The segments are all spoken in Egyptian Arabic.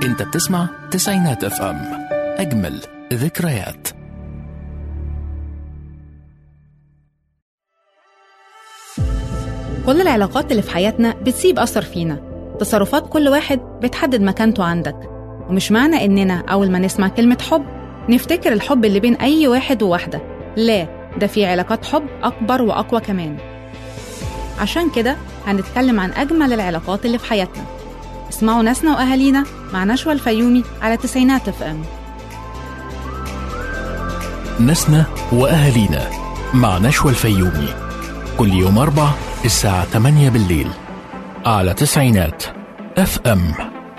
انت بتسمع تسعينات اف ام اجمل ذكريات كل العلاقات اللي في حياتنا بتسيب أثر فينا تصرفات كل واحد بتحدد مكانته عندك ومش معنى إننا أول ما نسمع كلمة حب نفتكر الحب اللي بين أي واحد وواحدة لا ده في علاقات حب أكبر وأقوى كمان عشان كده هنتكلم عن أجمل العلاقات اللي في حياتنا اسمعوا ناسنا وأهالينا مع نشوى الفيومي على تسعينات اف ام ناسنا واهالينا مع نشوى الفيومي كل يوم اربع الساعة 8 بالليل على تسعينات اف ام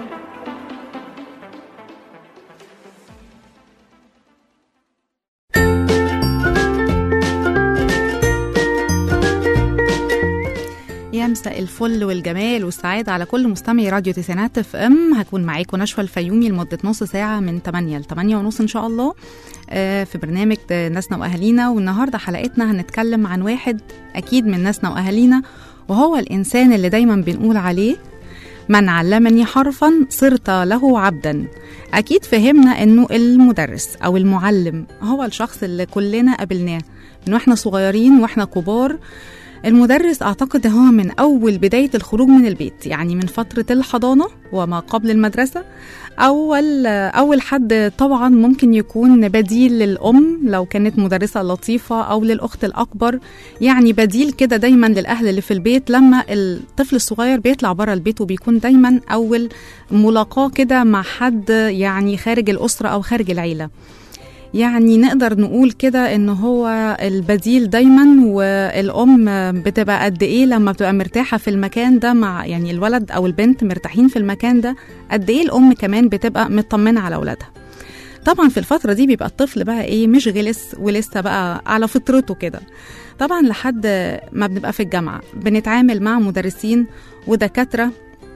يا مساء الفل والجمال والسعادة على كل مستمعي راديو تسعينات اف ام هكون معاكم نشوى الفيومي لمدة نص ساعة من 8 ل 8 ونص إن شاء الله آه، في برنامج ناسنا وأهالينا والنهاردة حلقتنا هنتكلم عن واحد أكيد من ناسنا وأهالينا وهو الإنسان اللي دايما بنقول عليه من علمني حرفا صرت له عبدا أكيد فهمنا إنه المدرس أو المعلم هو الشخص اللي كلنا قابلناه من واحنا صغيرين واحنا كبار المدرس أعتقد هو من أول بداية الخروج من البيت يعني من فترة الحضانة وما قبل المدرسة أول أول حد طبعا ممكن يكون بديل للأم لو كانت مدرسة لطيفة أو للأخت الأكبر يعني بديل كده دايما للأهل اللي في البيت لما الطفل الصغير بيطلع بره البيت وبيكون دايما أول ملاقاة كده مع حد يعني خارج الأسرة أو خارج العيلة يعني نقدر نقول كده ان هو البديل دايما والام بتبقى قد ايه لما بتبقى مرتاحه في المكان ده مع يعني الولد او البنت مرتاحين في المكان ده قد ايه الام كمان بتبقى مطمنه على اولادها طبعا في الفتره دي بيبقى الطفل بقى ايه مش غلس ولسه بقى على فطرته كده طبعا لحد ما بنبقى في الجامعه بنتعامل مع مدرسين ودكاتره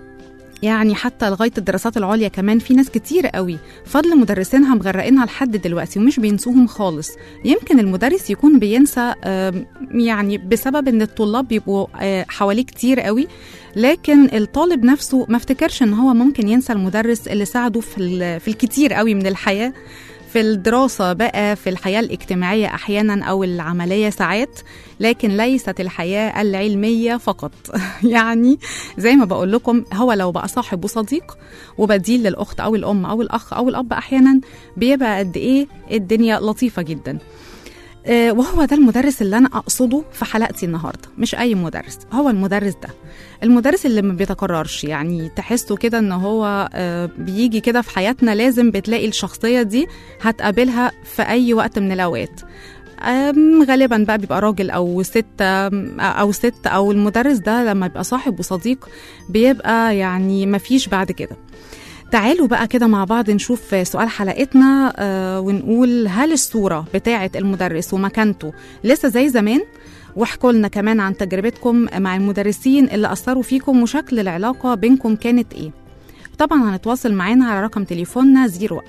يعني حتى لغايه الدراسات العليا كمان في ناس كتير قوي فضل مدرسينها مغرقينها لحد دلوقتي ومش بينسوهم خالص يمكن المدرس يكون بينسى آم، يعني بسبب ان الطلاب بيبقوا آه، حواليه كتير قوي لكن الطالب نفسه ما افتكرش ان هو ممكن ينسى المدرس اللي ساعده في ال- في الكتير قوي من الحياه في الدراسة بقى في الحياة الاجتماعية أحيانا أو العملية ساعات لكن ليست الحياة العلمية فقط يعني زي ما بقول لكم هو لو بقى صاحب وصديق وبديل للأخت أو الأم أو الأخ أو الأب أحيانا بيبقى قد إيه الدنيا لطيفة جدا آه، وهو ده المدرس اللي انا اقصده في حلقتي النهارده مش اي مدرس هو المدرس ده المدرس اللي ما بيتكررش يعني تحسه كده ان هو آه، بيجي كده في حياتنا لازم بتلاقي الشخصيه دي هتقابلها في اي وقت من الاوقات أم، غالبا بقى بيبقى راجل او ست أم، او ست او المدرس ده لما يبقى صاحب وصديق بيبقى يعني مفيش بعد كده تعالوا بقى كده مع بعض نشوف سؤال حلقتنا آه ونقول هل الصورة بتاعة المدرس ومكانته لسه زي زمان واحكوا لنا كمان عن تجربتكم مع المدرسين اللي أثروا فيكم وشكل العلاقة بينكم كانت إيه طبعا هنتواصل معانا على رقم تليفوننا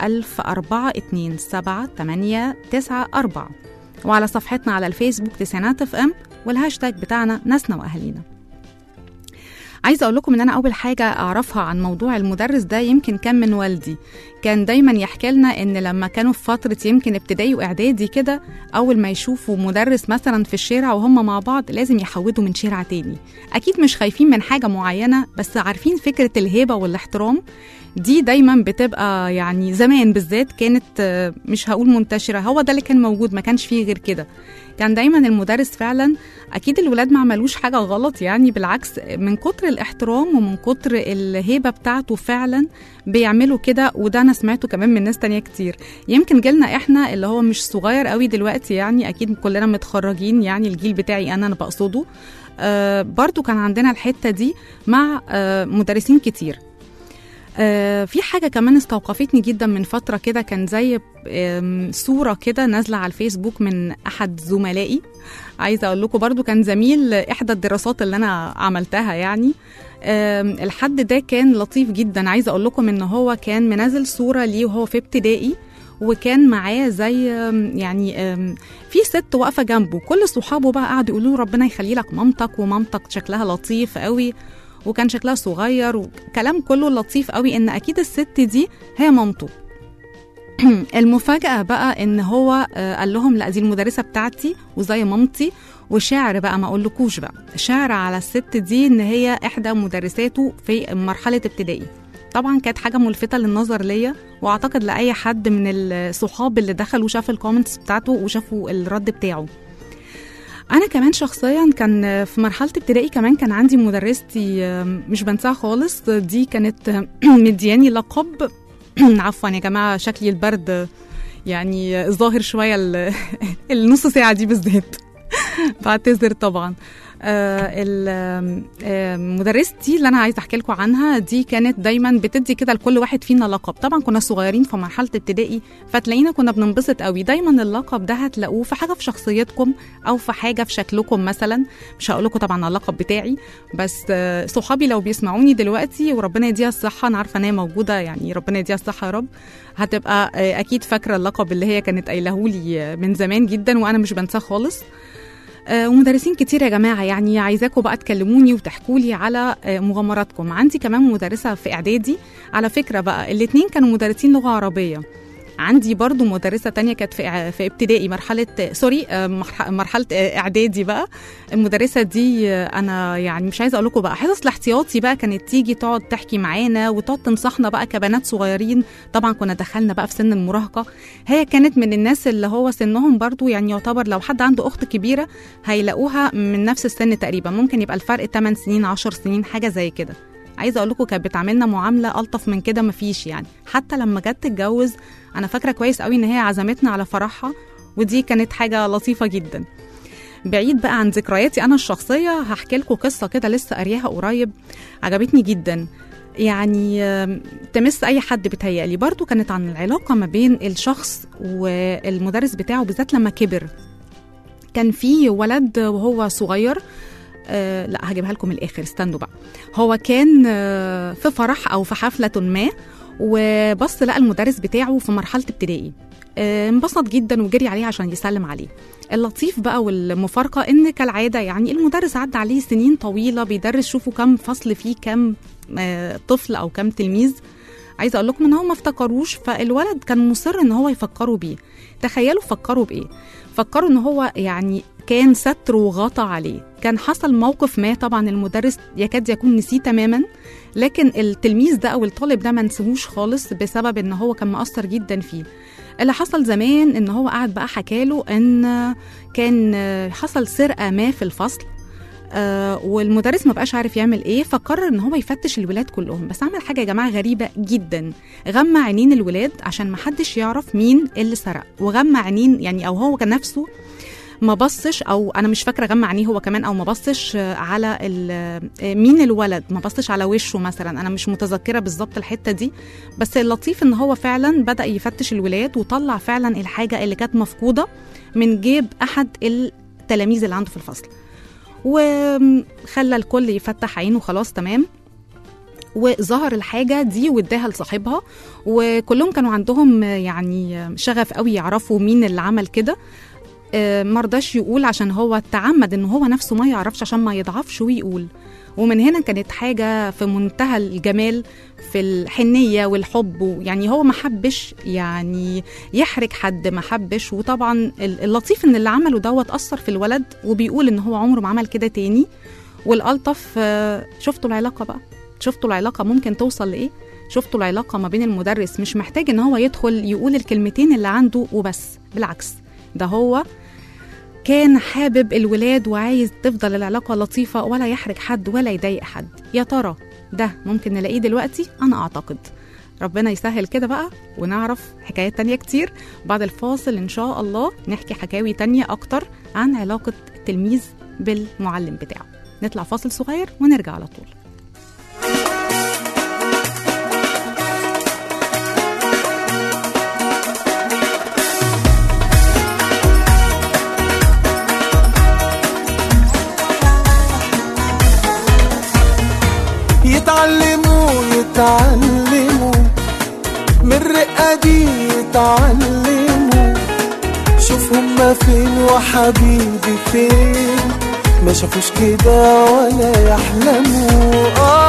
010427894 وعلى صفحتنا على الفيسبوك تسعينات اف ام والهاشتاج بتاعنا ناسنا واهالينا عايزه اقول لكم ان انا اول حاجه اعرفها عن موضوع المدرس ده يمكن كان من والدي كان دايما يحكي لنا ان لما كانوا في فتره يمكن ابتدائي واعدادي كده اول ما يشوفوا مدرس مثلا في الشارع وهم مع بعض لازم يحودوا من شارع تاني اكيد مش خايفين من حاجه معينه بس عارفين فكره الهيبه والاحترام دي دايما بتبقى يعني زمان بالذات كانت آه، مش هقول منتشره هو ده اللي كان موجود ما كانش فيه غير كده كان دايما المدرس فعلا اكيد الولاد ما عملوش حاجه غلط يعني بالعكس من كتر الاحترام ومن كتر الهيبه بتاعته فعلا بيعملوا كده وده انا سمعته كمان من ناس تانية كتير يمكن جيلنا احنا اللي هو مش صغير قوي دلوقتي يعني اكيد كلنا متخرجين يعني الجيل بتاعي انا انا بقصده آه برضو كان عندنا الحته دي مع آه مدرسين كتير آه، في حاجة كمان استوقفتني جدا من فترة كده كان زي آم، صورة كده نازلة على الفيسبوك من أحد زملائي عايزة أقول لكم برضو كان زميل إحدى الدراسات اللي أنا عملتها يعني آم، الحد ده كان لطيف جدا عايزة أقول لكم إن هو كان منزل صورة ليه وهو في ابتدائي وكان معاه زي آم، يعني آم، في ست واقفة جنبه كل صحابه بقى قعدوا يقولوا له ربنا يخلي لك مامتك ومامتك شكلها لطيف قوي وكان شكلها صغير وكلام كله لطيف قوي ان اكيد الست دي هي مامته المفاجأة بقى ان هو آه، قال لهم لا دي المدرسة بتاعتي وزي مامتي وشعر بقى ما اقولكوش بقى شعر على الست دي ان هي احدى مدرساته في مرحلة ابتدائي طبعا كانت حاجة ملفتة للنظر ليا واعتقد لأي حد من الصحاب اللي دخلوا شاف الكومنتس بتاعته وشافوا الرد بتاعه انا كمان شخصيا كان في مرحله ابتدائي كمان كان عندي مدرستي آم، مش بنساها خالص دي كانت مدياني لقب عفوا يا جماعه شكلي البرد يعني ظاهر شويه ال- النص ساعه دي بالذات بعتذر طبعا آه، ال- آم، آم، مدرستي اللي انا عايزه احكي لكم عنها دي كانت دايما بتدي كده لكل واحد فينا لقب طبعا كنا صغيرين في مرحله ابتدائي فتلاقينا كنا بننبسط قوي دايما اللقب ده هتلاقوه في حاجه في شخصيتكم او في حاجه في شكلكم مثلا مش هقول لكم طبعا على اللقب بتاعي بس آه، صحابي لو بيسمعوني دلوقتي وربنا يديها الصحه انا عارفه ان هي موجوده يعني ربنا يديها الصحه يا رب هتبقى آه، اكيد فاكره اللقب اللي هي كانت قايله لي من زمان جدا وانا مش بنساه خالص آه، ومدرسين كتير يا جماعه يعني عايزاكم بقى تكلموني وتحكوا لي على آه، مغامراتكم عندي كمان مدرسه في اعدادي على فكره بقى الاثنين كانوا مدرسين لغه عربيه عندي برضو مدرسة تانية كانت في إع- في ابتدائي مرحلة سوري آه، مرح- مرحلة آه، إعدادي بقى المدرسة دي آه، أنا يعني مش عايزة أقول لكم بقى حصص الاحتياطي بقى كانت تيجي تقعد تحكي معانا وتقعد تنصحنا بقى كبنات صغيرين طبعا كنا دخلنا بقى في سن المراهقة هي كانت من الناس اللي هو سنهم برضو يعني يعتبر لو حد عنده أخت كبيرة هيلاقوها من نفس السن تقريبا ممكن يبقى الفرق 8 سنين 10 سنين حاجة زي كده عايزه اقول لكم كانت بتعاملنا معامله الطف من كده مفيش يعني حتى لما جت تتجوز انا فاكره كويس قوي ان هي عزمتنا على فرحها ودي كانت حاجه لطيفه جدا بعيد بقى عن ذكرياتي انا الشخصيه هحكي لكم قصه كده لسه قارياها قريب عجبتني جدا يعني آم، تمس اي حد بتهيألي برضو كانت عن العلاقه ما بين الشخص والمدرس بتاعه بالذات لما كبر كان في ولد وهو صغير آه لا هجيبها لكم من الاخر استنوا بقى هو كان آه في فرح او في حفله ما وبص لقى المدرس بتاعه في مرحله ابتدائي آه، انبسط جدا وجري عليه عشان يسلم عليه اللطيف بقى والمفارقه ان كالعاده يعني المدرس عدى عليه سنين طويله بيدرس شوفوا كم فصل فيه كم آه، طفل او كم تلميذ عايزه اقول لكم ان هو ما افتكروش فالولد كان مصر ان هو يفكروا بيه تخيلوا فكروا بايه فكروا ان هو يعني كان ستر وغطى عليه كان حصل موقف ما طبعا المدرس يكاد يكون نسيه تماما لكن التلميذ ده او الطالب ده ما نسيهوش خالص بسبب ان هو كان مؤثر جدا فيه اللي حصل زمان ان هو قعد بقى حكاله ان كان حصل سرقه ما في الفصل آه والمدرس ما بقاش عارف يعمل ايه فقرر ان هو يفتش الولاد كلهم بس عمل حاجه يا جماعه غريبه جدا غمى عينين الولاد عشان ما حدش يعرف مين اللي سرق وغمى عينين يعني او هو كان نفسه ما بصش او انا مش فاكره غمى عينيه هو كمان او ما بصش على مين الولد ما بصش على وشه مثلا انا مش متذكره بالظبط الحته دي بس اللطيف ان هو فعلا بدا يفتش الولاد وطلع فعلا الحاجه اللي كانت مفقوده من جيب احد التلاميذ اللي عنده في الفصل وخلى الكل يفتح عينه خلاص تمام وظهر الحاجة دي واداها لصاحبها وكلهم كانوا عندهم يعني شغف قوي يعرفوا مين اللي عمل كده مرضاش يقول عشان هو تعمد ان هو نفسه ما يعرفش عشان ما يضعفش ويقول ومن هنا كانت حاجة في منتهى الجمال في الحنية والحب يعني هو ما حبش يعني يحرج حد ما حبش وطبعا اللطيف ان اللي عمله دوت أثر في الولد وبيقول ان هو عمره ما عمل كده تاني والألطف شفتوا العلاقة بقى شفتوا العلاقة ممكن توصل لإيه شفتوا العلاقة ما بين المدرس مش محتاج ان هو يدخل يقول الكلمتين اللي عنده وبس بالعكس ده هو كان حابب الولاد وعايز تفضل العلاقة لطيفة ولا يحرج حد ولا يضايق حد يا ترى ده ممكن نلاقيه دلوقتي أنا أعتقد ربنا يسهل كده بقى ونعرف حكايات تانية كتير بعد الفاصل إن شاء الله نحكي حكاوي تانية أكتر عن علاقة التلميذ بالمعلم بتاعه نطلع فاصل صغير ونرجع على طول يتعلموا يتعلموا من الرقة دي يتعلموا شوف هما فين وحبيبي فين ما شافوش كده ولا يحلموا آه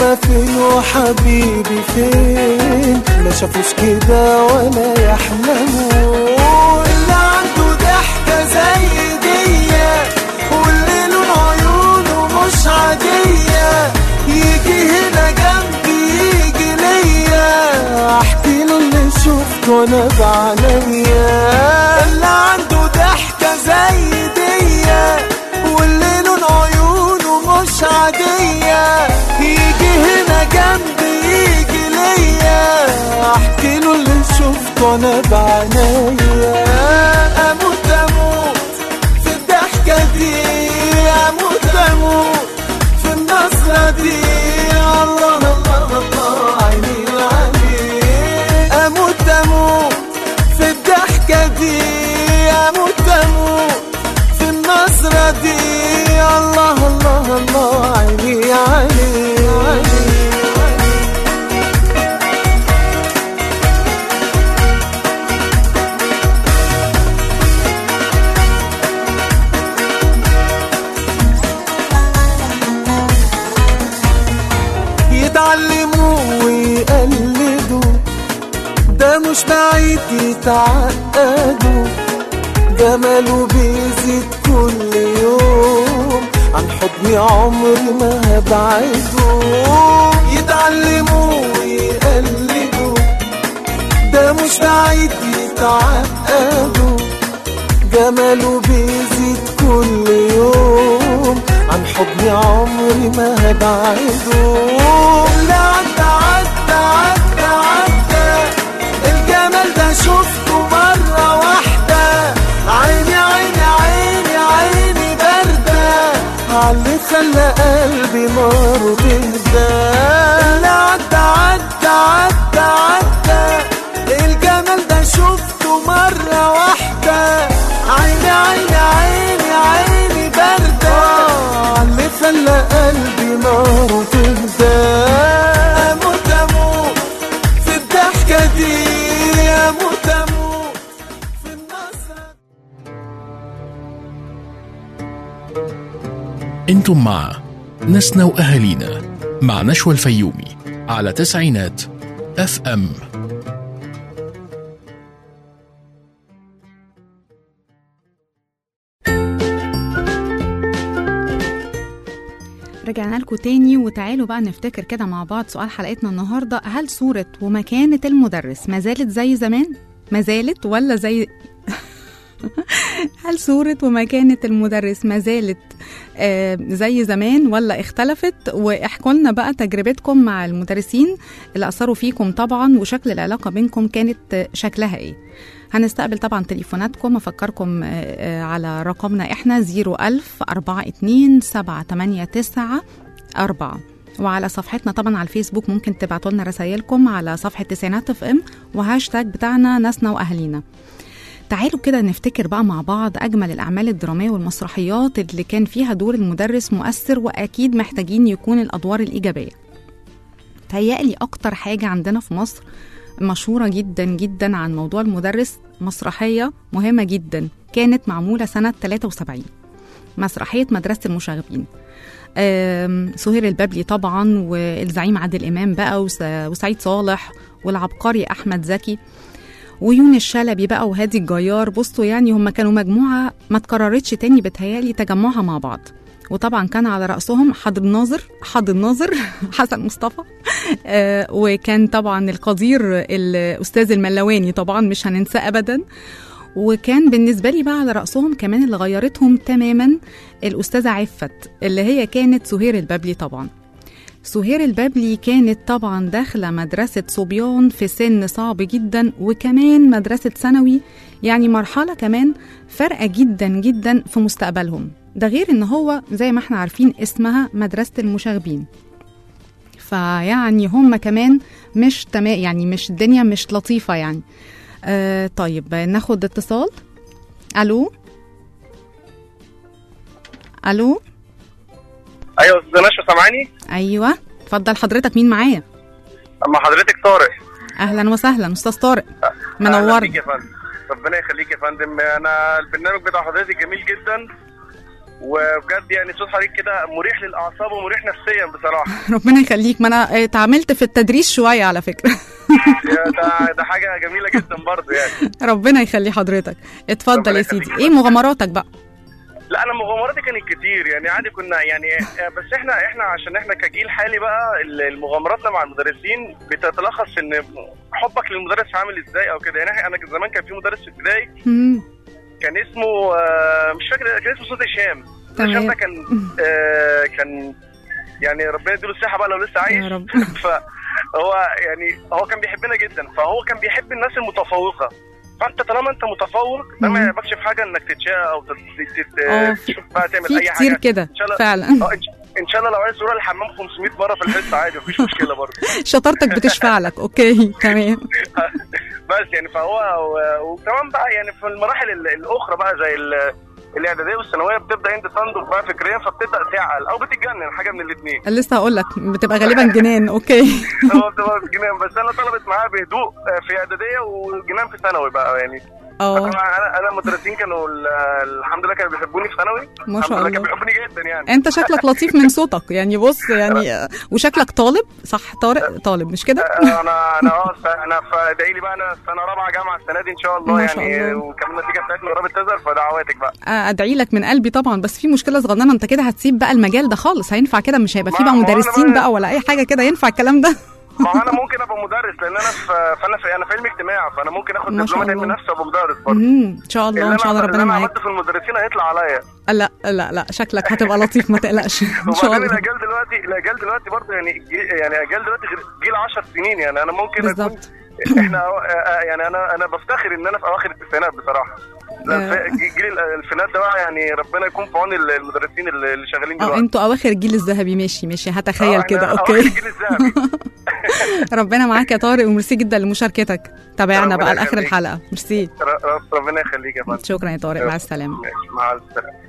هما فين وحبيبي فين ما شافوش كده ولا يحلموا اللي عنده ضحكة زي دي واللي لون عيونه مش عادية يجي هنا جنبي يجي ليا احكي له اللي شفته انا بعينيا اللي عنده ضحكة زي دي واللي لون عيونه مش عادية يجي هنا جنبي يجي ليا احكي له اللي شفته انا بعينيا اموت اموت في الضحكة دي اموت اموت في النظرة دي الله الله الله عيني عيني اموت اموت في الضحكة دي اموت اموت في النظرة دي الله الله الله عيني عيني عيني يتعلموا ويقلدوا ده مش بعيد يتعقدوا جماله بيزيد كل يوم عن حضني عمري ما هبعده يتعلموا ويقلدوا ده مش بعيد يتعقدوا جماله بيزيد كل يوم عن حضني عمري ما هبعده اللي عدى عدى عدى عدى الجمال ده شفته مرة واحدة عيني عيني عيني عيني باردة عاللي خلى قلبي ناره تهدى اللي عدى عدى عدى عدى الجمال ده شفته مرة واحدة عيني عيني عيني عيني باردة اللي خلى قلبي ناره تهدى أموت أموت في الضحكة دي أموت أموت في النظرة انتم مع ناسنا واهالينا مع نشوى الفيومي على تسعينات اف ام رجعنا لكم تاني وتعالوا بقى نفتكر كده مع بعض سؤال حلقتنا النهارده هل صورة ومكانة المدرس ما زالت زي زمان؟ ما زالت ولا زي هل صورة ومكانة المدرس ما زالت آه زي زمان ولا اختلفت واحكوا لنا بقى تجربتكم مع المدرسين اللي أثروا فيكم طبعا وشكل العلاقة بينكم كانت آه، شكلها ايه هنستقبل طبعا تليفوناتكم أفكركم آه، آه، على رقمنا احنا 01000 42 789 4 وعلى صفحتنا طبعا على الفيسبوك ممكن تبعتوا لنا رسائلكم على صفحة تسعينات اف ام وهاشتاج بتاعنا ناسنا وأهالينا تعالوا كده نفتكر بقى مع بعض أجمل الأعمال الدرامية والمسرحيات اللي كان فيها دور المدرس مؤثر وأكيد محتاجين يكون الأدوار الإيجابية تهيألي أكتر حاجة عندنا في مصر مشهورة جدا جدا عن موضوع المدرس مسرحية مهمة جدا كانت معمولة سنة 73 مسرحية مدرسة المشاغبين آم، سهير البابلي طبعا والزعيم عادل إمام بقى وس- وسعيد صالح والعبقري أحمد زكي ويونس شلبي بقى وهادي الجيار بصوا يعني هم كانوا مجموعة ما اتكررتش تاني بتهيالي تجمعها مع بعض وطبعا كان على رأسهم حاضر الناظر حاضر الناظر حسن مصطفى آه وكان طبعا القدير الأستاذ الملواني طبعا مش هننساه أبدا وكان بالنسبة لي بقى على رأسهم كمان اللي غيرتهم تماما الأستاذة عفت اللي هي كانت سهير البابلي طبعا سهير البابلي كانت طبعا داخلة مدرسة صبيان في سن صعب جدا وكمان مدرسة ثانوي يعني مرحلة كمان فارقة جدا جدا في مستقبلهم ده غير ان هو زي ما احنا عارفين اسمها مدرسة المشاغبين فيعني هم كمان مش تمام يعني مش الدنيا مش لطيفة يعني آه طيب ناخد اتصال الو الو ايوه استاذ نشوى سامعاني ايوه اتفضل حضرتك مين معايا اما حضرتك طارق اهلا وسهلا استاذ طارق أهلا بيك منورنا يا فندم ربنا يخليك يا فندم انا البرنامج بتاع حضرتك جميل جدا وبجد يعني صوت حضرتك كده مريح للاعصاب ومريح نفسيا بصراحه ربنا يخليك ما انا آه، اتعاملت في التدريس شويه على فكره يا ده ده حاجه جميله جدا برضه يعني ربنا يخلي حضرتك اتفضل ربنا يا يخليك. سيدي ايه مغامراتك بقى لا انا مغامراتي كانت كتير يعني عادي كنا يعني بس احنا احنا عشان احنا كجيل حالي بقى ال- مغامراتنا مع المدرسين بتتلخص في ان حبك للمدرس عامل ازاي او كده يعني إحنا- انا زمان كان في مدرس في ابتدائي مم. كان اسمه آه، مش فاكر كان اسمه صوت هشام صوت تمام. هشام ده كان آه، كان يعني ربنا يديله الصحه بقى لو لسه عايش يا رب. فهو يعني هو كان بيحبنا جدا فهو كان بيحب الناس المتفوقه فانت طالما انت متفوق ده ما مم. يعجبكش في حاجه انك تتشاء او تت- تت- اه في- تشوف بقى تعمل في اي كتير حاجه كده إن شاء الله- فعلا اه إن شاء- ان شاء الله لو عايز تروح الحمام 500 مره في الحصه عادي مفيش مشكله برضه شطارتك بتشفع لك اوكي تمام بس يعني فهو و- وكمان بقى يعني في المراحل ال- الاخرى بقى زي ال- الاعداديه والثانويه بتبدا انت تنضج بقى فكريا فبتبدا تعقل او بتتجنن حاجه من الاثنين لسه هقول لك بتبقى غالبا جنان اوكي هو بتبقى جنان بس انا طلبت معاها بهدوء آه، في اعداديه وجنان في ثانوي بقى يعني اه طبعا انا انا المدرسين كانوا ال- الحمد لله كانوا بيحبوني في ثانوي ما الحمد شاء لله الله. كانوا بيحبوني جدا يعني انت شكلك لطيف من صوتك يعني بص يعني وشكلك طالب صح طارق طالب مش كده آه، انا انا اه ف- انا فادعي لي بقى انا سنه رابعه جامعه السنه دي ان شاء الله ما شاء يعني الله. وكمان النتيجه بتاعتنا قربت تظهر فدعواتك بقى ادعي لك من قلبي طبعا بس في مشكله صغننه انت كده هتسيب بقى المجال ده خالص هينفع كده مش هيبقى فيه ما- بقى ما هو أنا مدرسين بقى- بقى ولا اي حاجه كده ينفع الكلام ده ما هو انا ممكن ابقى مدرس لان انا في فانا في انا في علم اجتماع فانا ممكن اخد ما شاء دبلومه علم الله. نفس وابقى مدرس برضه مم، ان شاء الله اللي ان شاء الله أنا- ربنا اللي انا معاك عملته في المدرسين هيطلع عليا لا لا لا شكلك هتبقى لطيف ما تقلقش ان شاء وبعدين الله الاجيال دلوقتي الاجيال دلوقتي برضه يعني جي- يعني اجيال دلوقتي غير جيل 10 سنين يعني انا ممكن اكون بالظبط احنا آه، آه، يعني انا انا بفتخر ان انا في اواخر التسعينات بصراحه لا، آه. ف- جيل الالفينات ده بقى يعني ربنا يكون في عون المدرسين اللي اللي شغالين اه دلوقتي انتوا اواخر الجيل الذهبي ماشي ماشي آه، هتخيل إحنا كده أواخر اوكي الجيل الذهبي ربنا معاك يا طارق وميرسي جدا لمشاركتك تابعنا ربنا بقى لاخر يخليك. الحلقه ميرسي ر- ربنا يخليك يا فندم شكرا يا طارق مع السلامه ماشي، مع السلامه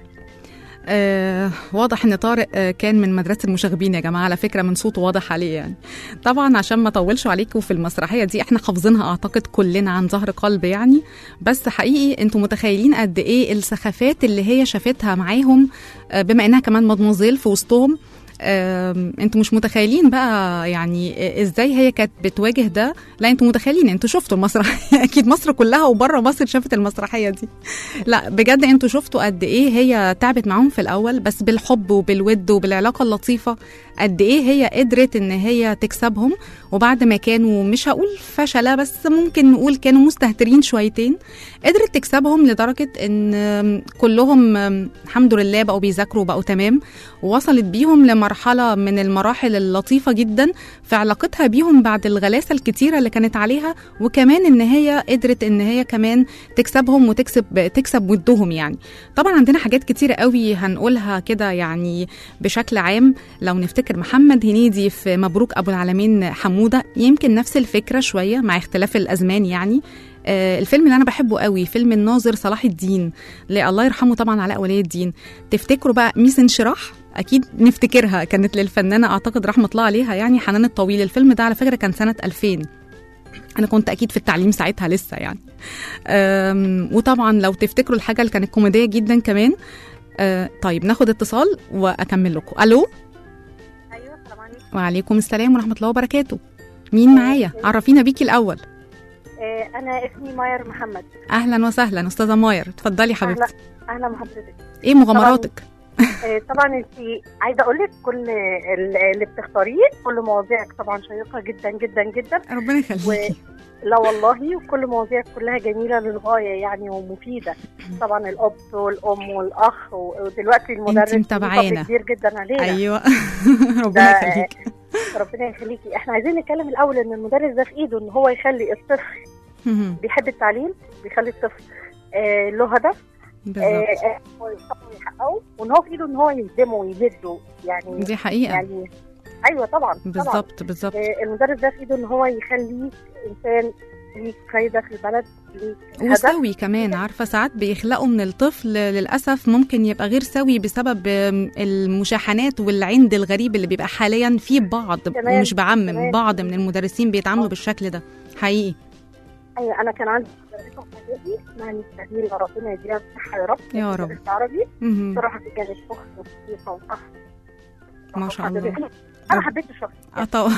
آه واضح ان طارق آه كان من مدرسه المشاغبين يا جماعه على فكره من صوته واضح عليه يعني طبعا عشان ما اطولش عليكم في المسرحيه دي احنا حافظينها اعتقد كلنا عن ظهر قلب يعني بس حقيقي انتوا متخيلين قد ايه السخافات اللي هي شافتها معاهم آه بما انها كمان مدموزيل في وسطهم آم، انتوا مش متخيلين بقى يعني ازاي هي كانت بتواجه ده لا انتوا متخيلين انتوا شفتوا المسرحيه اكيد مصر كلها وبره مصر شافت المسرحيه دي لا بجد انتوا شفتوا قد ايه هي تعبت معاهم في الاول بس بالحب وبالود وبالعلاقه اللطيفه قد ايه هي قدرت ان هي تكسبهم وبعد ما كانوا مش هقول فشله بس ممكن نقول كانوا مستهترين شويتين قدرت تكسبهم لدرجه ان كلهم الحمد لله بقوا بيذاكروا بقوا تمام ووصلت بيهم لمرحله من المراحل اللطيفه جدا في علاقتها بيهم بعد الغلاسه الكتيره اللي كانت عليها وكمان ان هي قدرت ان هي كمان تكسبهم وتكسب تكسب ودهم يعني طبعا عندنا حاجات كتيره قوي هنقولها كده يعني بشكل عام لو نفتكر محمد هنيدي في مبروك ابو العالمين حموده يمكن نفس الفكره شويه مع اختلاف الازمان يعني آه الفيلم اللي انا بحبه قوي فيلم الناظر صلاح الدين اللي الله يرحمه طبعا علاء ولي الدين تفتكروا بقى ميس انشراح اكيد نفتكرها كانت للفنانه اعتقد رحمه الله عليها يعني حنان الطويل الفيلم ده على فكره كان سنه 2000 انا كنت اكيد في التعليم ساعتها لسه يعني أم، وطبعا لو تفتكروا الحاجه اللي كانت كوميديه جدا كمان أه، طيب ناخد اتصال واكمل لكم الو ايوه السلام عليكم وعليكم السلام ورحمه الله وبركاته مين معايا عرفينا بيكي الاول آه انا اسمي ماير محمد اهلا وسهلا استاذه ماير اتفضلي حبيبتي اهلا بحضرتك ايه مغامراتك آه طبعا انت عايزه اقول لك كل ال- اللي بتختاريه كل مواضيعك طبعا شيقه جدا جدا جدا ربنا يخليكي لا والله وكل مواضيعك كلها جميله للغايه يعني ومفيده طبعا الاب والام والاخ و- ودلوقتي المدرس ليه متابعانا. فضل كبير جدا علينا ايوه ده- ربنا يخليكي ربنا يخليكي احنا عايزين نتكلم الاول ان المدرس ده في ايده ان هو يخلي الطفل مهم. بيحب التعليم بيخلي الطفل آه له هدف بالظبط آه، هو يحققه ويحققه وان هو في ايده ان هو يلزمه ويجده يعني دي حقيقه يعني ايوه طبعا طبعا بالظبط بالظبط آه، المدرس ده في ايده ان هو يخليه انسان ليك فايده في البلد ليك هدف وسوي كمان عارفه ساعات بيخلقوا من الطفل للاسف ممكن يبقى غير سوي بسبب آم، المشاحنات والعند الغريب اللي بيبقى حاليا في بعض تمام، ومش بعمم تمام. بعض من المدرسين بيتعاملوا بالشكل ده حقيقي ايوه انا كان عندي مدرسه صف اعدادي اسمها ميس نبيل ربنا يديها الصحه يا رب يا رب. مدرسة عربي مهم. صراحه دي كانت اخت وصديقه واخ ما شاء الله. انا حبيت الشخص اه طبعا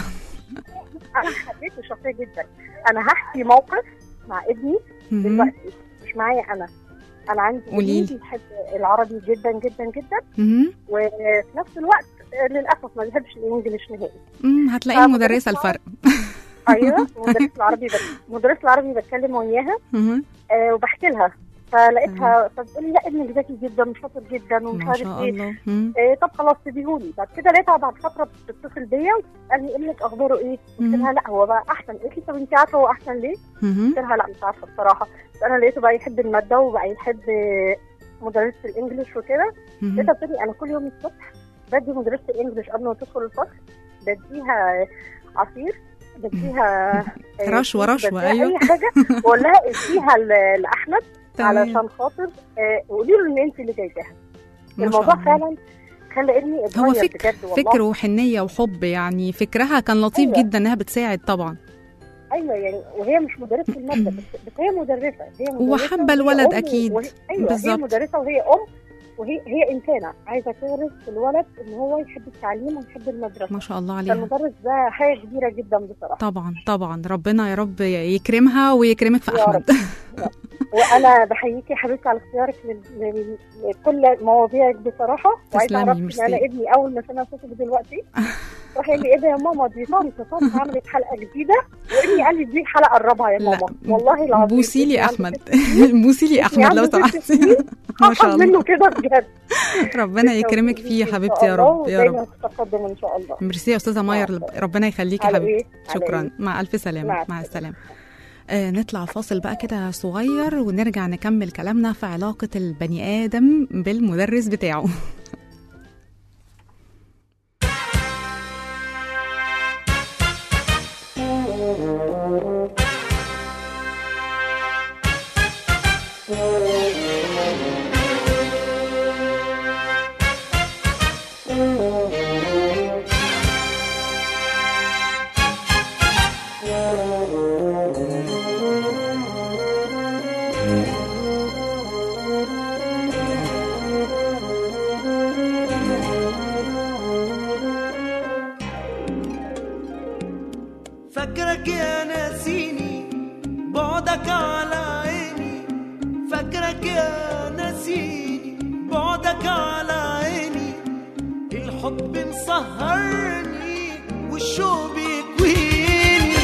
انا حبيت الشخصيه جدا انا هحكي موقف مع ابني مهم. دلوقتي مش معايا انا انا عندي قوليلي. ابني بيحب العربي جدا جدا جدا مهم. وفي نفس الوقت آه، للاسف ما بيحبش الانجليش نهائي مم، هتلاقي مدرسة الفرق ايوه مدرس العربي بت... مدرس العربي بتكلم وياها مهم. آه وبحكي لها فلقيتها فبتقول لي لا ابنك ذكي جدا وشاطر جدا ومش ما عارف شاء ايه الله مم. آه طب خلاص سيبيهولي بعد كده لقيتها بعد فتره بتتصل بيا وتسالني ابنك اخباره ايه؟ قلت مم. لها لا هو بقى احسن قالت لي طب انت عارفه هو احسن ليه؟ مهم. قلت لها لا مش عارفه بصراحه بس انا لقيته بقى يحب الماده وبقى يحب آه، مدرسه الانجليش وكده مهم. لقيتها بتقول لي انا كل يوم الصبح بدي مدرسه الانجليش قبل ما تدخل الفصل بديها عصير بديها آه، رشوة- رشوة، بديها أيوة. اي حاجه واقول لها اديها ل- لاحمد تمام. علشان خاطر آه، وقولي له ان انت اللي جايباها ما شاء الموضوع الله. فعلا خلى ابني اتغير هو فكر بجد والله فكر وحنية وحب يعني فكرها كان لطيف أيوة. جدا انها بتساعد طبعا ايوه يعني وهي مش مدرسه الماده بس, بس هي مدرسه هي مدرسه وحابة وهي الولد أم أكيد. وهي ايوه بالظبط. هي مدرسه وهي ام وهي هي انسانه عايزه تغرس في الولد ان هو يحب التعليم ويحب المدرسه ما شاء الله عليها فالمدرس ده حاجه كبيره جدا بصراحه طبعا طبعا ربنا يا رب يكرمها ويكرمك في يا احمد وانا بحييكي يا حبيبتي على اختيارك لل- لل- لكل مواضيعك بصراحه وعايزه تسلمي، اعرف ان ميرسي. انا ابني اول ما سمع صوتك دلوقتي راح قال لي ايه ده يا ماما دي طنط طنط عملت حلقه جديده وابني قال لي دي حلقه قربها يا لا ماما والله العظيم بوسي لي ابني عنده احمد ست بوسي لي ابني احمد لو عنده ست سمحتي سنين. ما شاء هاخد منه الله كده بجد ربنا يكرمك فيه يا إن حبيبتي شاء يا الله رب يا ودايما رب في تقدم ان شاء الله ميرسي يا استاذه ماير السلامة. ربنا يخليكي يا على حبيبتي ايه على شكرا إيه؟ مع الف سلامه مع مع السلامه آه نطلع فاصل بقى كده صغير ونرجع نكمل كلامنا في علاقة البني آدم بالمدرس بتاعه فاكرك يا ناسيني بعدك على عيني فاكرك يا ناسيني بعدك على عيني الحب مسهرني والشوق بيكويني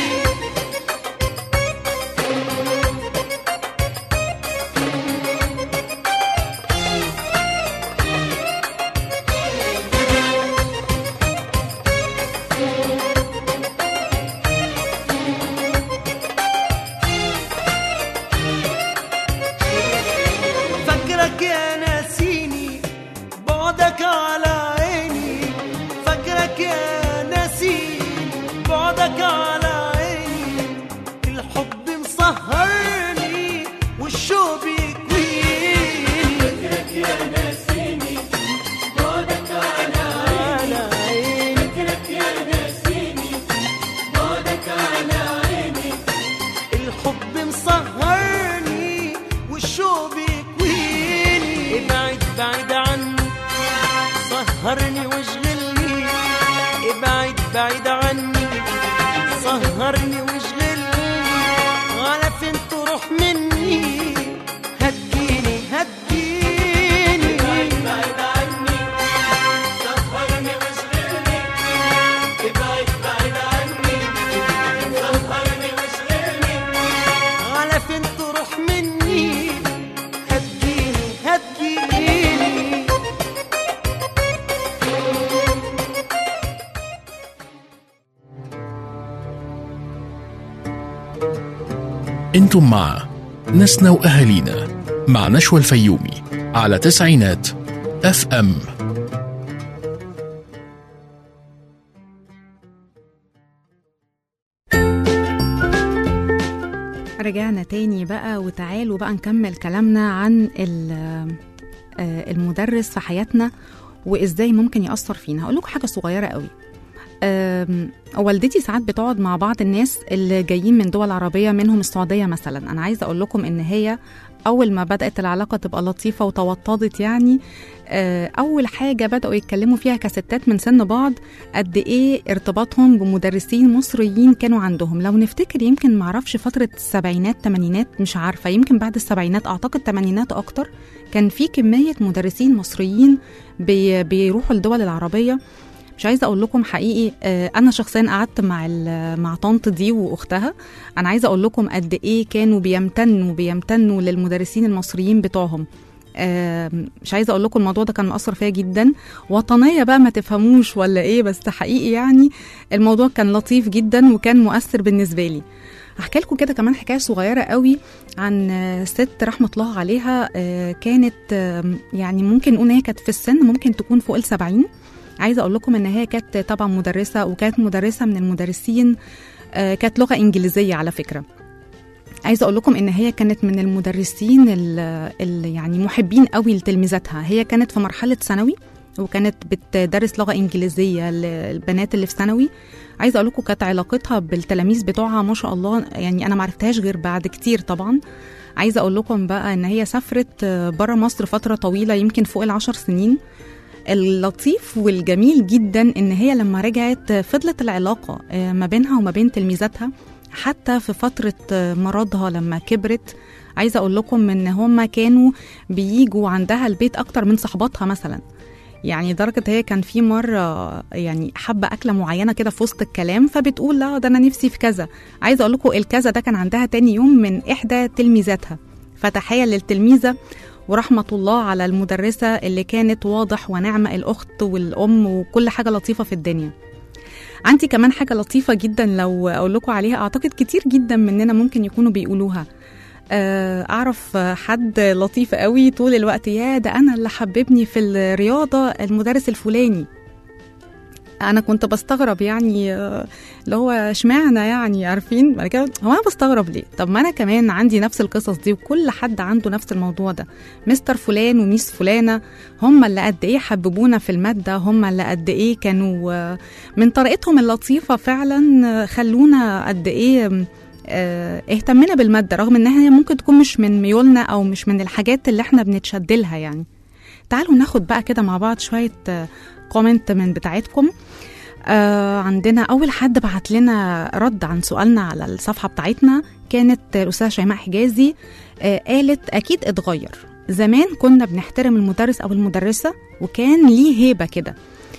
فاكرك يا ناسيني بعدك على عيني فاكرك يا ناسيني بعدك على عيني الحب مسهرني والشوق بيكويني فاكرك يا ناسيني بعدك على عيني فاكرك يا ناسيني بعدك على عيني الحب مسهرني والشوق بيكويني ابعد بعيد عني سهرني واشغلني ابعد بعيد عني سهرني واشغلني على فين تروح مني هتجيني هتجيني ابعد بعيد عني سهرني واشغلني ابعد بعيد عني سهرني واشغلني على فين تروح مني هتجيني هتجيني انتم مع ناسنا واهالينا مع نشوى الفيومي على تسعينات اف ام رجعنا تاني بقى وتعالوا بقى نكمل كلامنا عن ال- آه، المدرس في حياتنا وازاي ممكن يأثر فينا هقول لكم حاجة صغيرة قوي أم، والدتي ساعات بتقعد مع بعض الناس اللي جايين من دول عربية منهم السعودية مثلا أنا عايزة أقول لكم إن هي أول ما بدأت العلاقة تبقى لطيفة وتوطدت يعني آه، أول حاجة بدأوا يتكلموا فيها كستات من سن بعض قد إيه ارتباطهم بمدرسين مصريين كانوا عندهم لو نفتكر يمكن معرفش فترة السبعينات تمانينات مش عارفة يمكن بعد السبعينات أعتقد تمانينات أكتر كان في كمية مدرسين مصريين بي بيروحوا الدول العربية مش عايزه اقول لكم حقيقي آه، انا شخصيا قعدت مع ال- مع طنط دي واختها انا عايزه اقول لكم قد ايه كانوا بيمتنوا بيمتنوا للمدرسين المصريين بتوعهم آه، مش عايزه اقول لكم الموضوع ده كان مأثر فيا جدا وطنيه بقى ما تفهموش ولا ايه بس حقيقي يعني الموضوع كان لطيف جدا وكان مؤثر بالنسبه لي هحكي لكم كده كمان حكايه صغيره قوي عن آه، ست رحمه الله عليها آه، كانت آه، يعني ممكن نقول ان هي كانت في السن ممكن تكون فوق السبعين عايزه اقول لكم ان هي كانت طبعا مدرسه وكانت مدرسه من المدرسين آه، كانت لغه انجليزيه على فكره عايزه اقول لكم ان هي كانت من المدرسين اللي يعني محبين قوي لتلميذاتها هي كانت في مرحله ثانوي وكانت بتدرس لغه انجليزيه للبنات اللي في ثانوي عايزه اقول لكم كانت علاقتها بالتلاميذ بتوعها ما شاء الله يعني انا ما عرفتهاش غير بعد كتير طبعا عايزه اقول لكم بقى ان هي سافرت بره مصر فتره طويله يمكن فوق العشر سنين اللطيف والجميل جدا ان هي لما رجعت فضلت العلاقه آه، ما بينها وما بين تلميذاتها حتى في فتره آه، مرضها لما كبرت عايزه اقول لكم ان هم كانوا بيجوا عندها البيت اكتر من صحباتها مثلا يعني درجة هي كان في مرة يعني حابة أكلة معينة كده في وسط الكلام فبتقول لا ده أنا نفسي في كذا عايزة أقول لكم الكذا ده كان عندها تاني يوم من إحدى تلميذاتها فتحية للتلميذة ورحمة الله على المدرسة اللي كانت واضح ونعمة الأخت والأم وكل حاجة لطيفة في الدنيا عندي كمان حاجة لطيفة جدا لو أقول لكم عليها أعتقد كتير جدا مننا ممكن يكونوا بيقولوها آه، أعرف حد لطيف قوي طول الوقت يا ده أنا اللي حببني في الرياضة المدرس الفلاني انا كنت بستغرب يعني آه، اللي هو اشمعنى يعني عارفين بعد كده هو انا بستغرب ليه طب ما انا كمان عندي نفس القصص دي وكل حد عنده نفس الموضوع ده مستر فلان وميس فلانه هم اللي قد ايه حببونا في الماده هم اللي قد ايه كانوا آه، من طريقتهم اللطيفه فعلا آه، خلونا قد ايه آه، اهتمنا بالماده رغم انها هي ممكن تكون مش من ميولنا او مش من الحاجات اللي احنا بنتشد لها يعني تعالوا ناخد بقى كده مع بعض شويه كومنت من بتاعتكم آه عندنا اول حد بعت لنا رد عن سؤالنا على الصفحه بتاعتنا كانت الاستاذه شيماء حجازي آه قالت اكيد اتغير زمان كنا بنحترم المدرس او المدرسه وكان ليه هيبه كده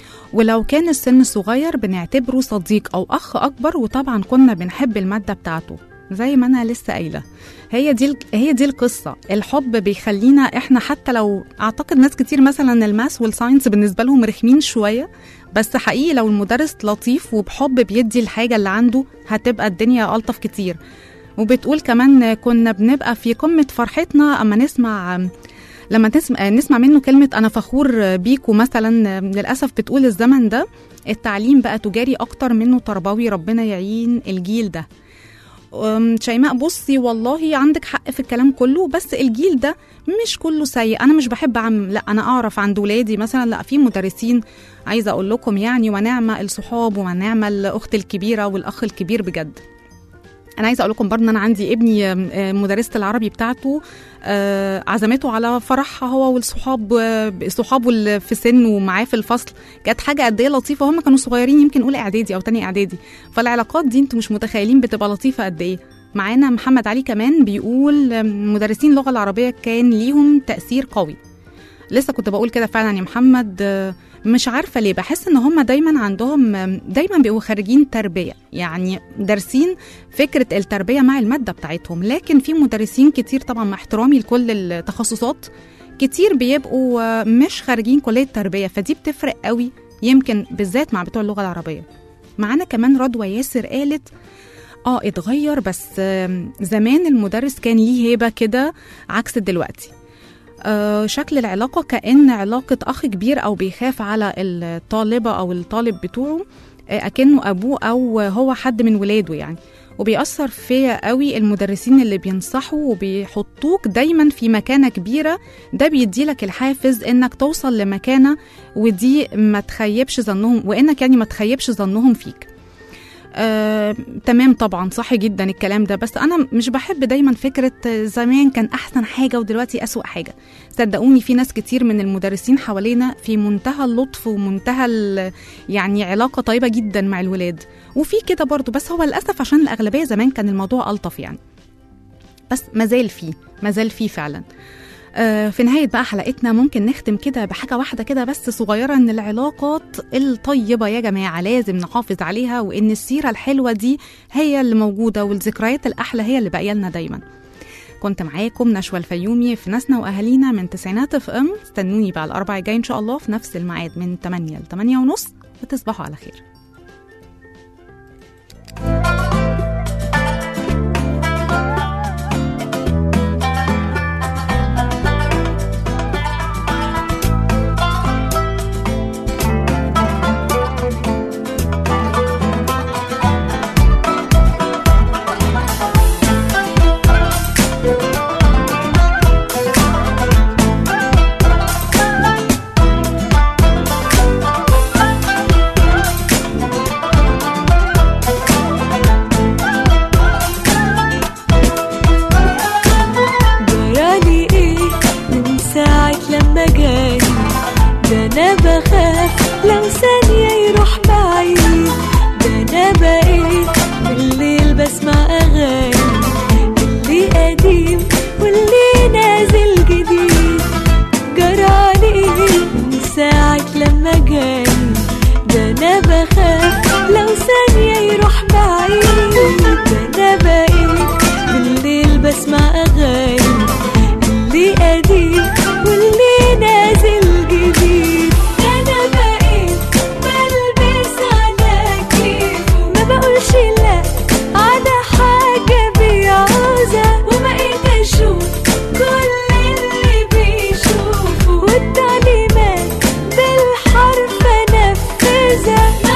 ولو كان السن صغير بنعتبره صديق او اخ اكبر وطبعا كنا بنحب الماده بتاعته زي ما انا لسه قايله هي دي هي دي القصه الحب بيخلينا احنا حتى لو اعتقد ناس كتير مثلا الماس والساينس بالنسبه لهم رخمين شويه بس حقيقي لو المدرس لطيف وبحب بيدي الحاجه اللي عنده هتبقى الدنيا الطف كتير وبتقول كمان كنا بنبقى في قمه فرحتنا اما نسمع لما نسمع, نسمع منه كلمة أنا فخور بيكو مثلا للأسف بتقول الزمن ده التعليم بقى تجاري أكتر منه تربوي ربنا يعين الجيل ده أم، شيماء بصي والله عندك حق في الكلام كله بس الجيل ده مش كله سيء انا مش بحب عم لا انا اعرف عند ولادي مثلا لا في مدرسين عايزه اقول لكم يعني ونعمه الصحاب ونعمه الاخت الكبيره والاخ الكبير بجد انا عايزه اقول لكم برضه ان انا عندي ابني آم، آه، مدرسه العربي بتاعته آه، عزمته على فرحها هو والصحاب آه، صحابه اللي في سن ومعاه في الفصل كانت حاجه قد ايه لطيفه هم كانوا صغيرين يمكن اولى اعدادي او تاني اعدادي فالعلاقات دي انتوا مش متخيلين بتبقى لطيفه قد ايه معانا محمد علي كمان بيقول آم، مدرسين اللغه العربيه كان ليهم تاثير قوي لسه كنت بقول كده فعلا يا محمد آه، مش عارفه ليه بحس ان هم دايما عندهم آم، دايما بيبقوا خارجين تربيه يعني دارسين فكره التربيه مع الماده بتاعتهم لكن في مدرسين كتير طبعا مع احترامي لكل التخصصات كتير بيبقوا آه، مش خارجين كليه تربيه فدي بتفرق قوي يمكن بالذات مع بتوع اللغه العربيه معانا كمان رضوى ياسر قالت اه اتغير بس آم، زمان المدرس كان ليه هيبه كده عكس دلوقتي آه، شكل العلاقة كأن علاقة أخ كبير أو بيخاف على الطالبة أو الطالب بتوعه آه، أكنه أبوه أو هو حد من ولاده يعني وبيأثر فيا قوي المدرسين اللي بينصحوا وبيحطوك دايما في مكانة كبيرة ده بيديلك الحافز انك توصل لمكانة ودي ما تخيبش ظنهم وانك يعني ما تخيبش ظنهم فيك آه، تمام طبعا صح جدا الكلام ده بس انا مش بحب دايما فكره زمان كان احسن حاجه ودلوقتي اسوأ حاجه صدقوني في ناس كتير من المدرسين حوالينا في منتهى اللطف ومنتهى ال- يعني علاقه طيبه جدا مع الولاد وفي كده برضو بس هو للاسف عشان الاغلبيه زمان كان الموضوع الطف يعني بس مازال فيه مازال فيه فعلا آه، في نهاية بقى حلقتنا ممكن نختم كده بحاجة واحدة كده بس صغيرة إن العلاقات الطيبة يا جماعة لازم نحافظ عليها وإن السيرة الحلوة دي هي اللي موجودة والذكريات الأحلى هي اللي باقية لنا دايما كنت معاكم نشوى الفيومي في ناسنا وأهالينا من تسعينات اف ام استنوني بقى الأربع الجاي إن شاء الله في نفس الميعاد من 8 ل 8 ونص وتصبحوا على خير جرالي ايه من ساعة لما جاني ده انا بخاف لو ثانية يروح بعيد ده انا بقيت بالليل بسمع اغاني اللي قديم واللي نازل جديد جرالي ايه من ساعة لما جاني ده انا بخاف لو ثانية يروح بعيد ده انا بقيت بالليل بسمع اغاني اللي قديم واللي نازل جديد انا بقيت بلبس على كيفه ما بقولش لا على حاجة بيعوزها وبقيت اشوف كل اللي بيشوفه والتعليمات بالحرف انفذها